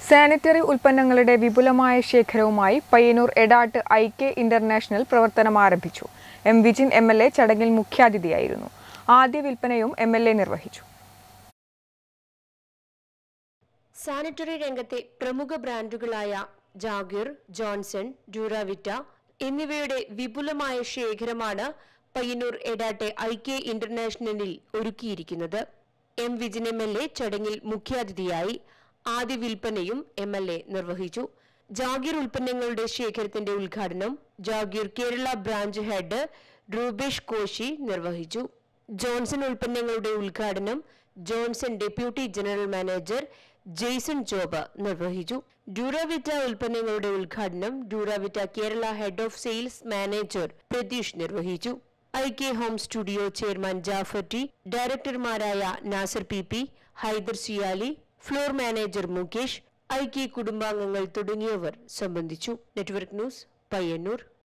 sanitary ഉൽപ്പന്നങ്ങളുടെ വിപുലമായ ശേഖരവുമായി Payyanur Edat I K international പ്രവർത്തനം ആരംഭിച്ചു M Vijin M L A ചടങ്ങിൽ മുഖ്യാതിഥിയായിരുന്നു ആദ്യ വിൽപ്പനയും എം എൽ എ നിർവഹിച്ചു സാനിറ്ററി രംഗത്തെ പ്രമുഖ ബ്രാൻഡുകളായ ജാഗിർ ജോൺസൺ ഡ്യൂറാവിറ്റ എന്നിവയുടെ വിപുലമായ ശേഖരമാണ് പയ്യന്നൂർ എടാട്ടെ ഐ കെ ഇന്റർനാഷണലിൽ ഒരുക്കിയിരിക്കുന്നത് M Vijin M L A ചടങ്ങിൽ മുഖ്യാതിഥിയായി ആദ്യ വിൽപ്പനയും എം എൽ എ നിർവഹിച്ചു ജാഗീർ ഉൽപ്പന്നങ്ങളുടെ ശേഖരത്തിന്റെ ഉദ്ഘാടനം ജാഗീർ കേരള ബ്രാഞ്ച് ഹെഡ് രൂപേഷ് കോശി നിർവഹിച്ചു ജോൺസൺ ഉൽപ്പന്നങ്ങളുടെ ഉദ്ഘാടനം Johnson deputy general manager Jaison Job നിർവഹിച്ചു ഡ്യൂറാവിറ്റ ഉൽപ്പന്നങ്ങളുടെ ഉദ്ഘാടനം Duravit Kerala head of sales manager Pratheesh നിർവഹിച്ചു I K home studio chairman Jaffar T ഡയറക്ടർമാരായ Nasar P P Haider Siyali floor manager Mukesh I K കുടുംബാംഗങ്ങൾ തുടങ്ങിയവർ സംബന്ധിച്ചു നെറ്റ്വർക്ക് ന്യൂസ് പയ്യന്നൂർ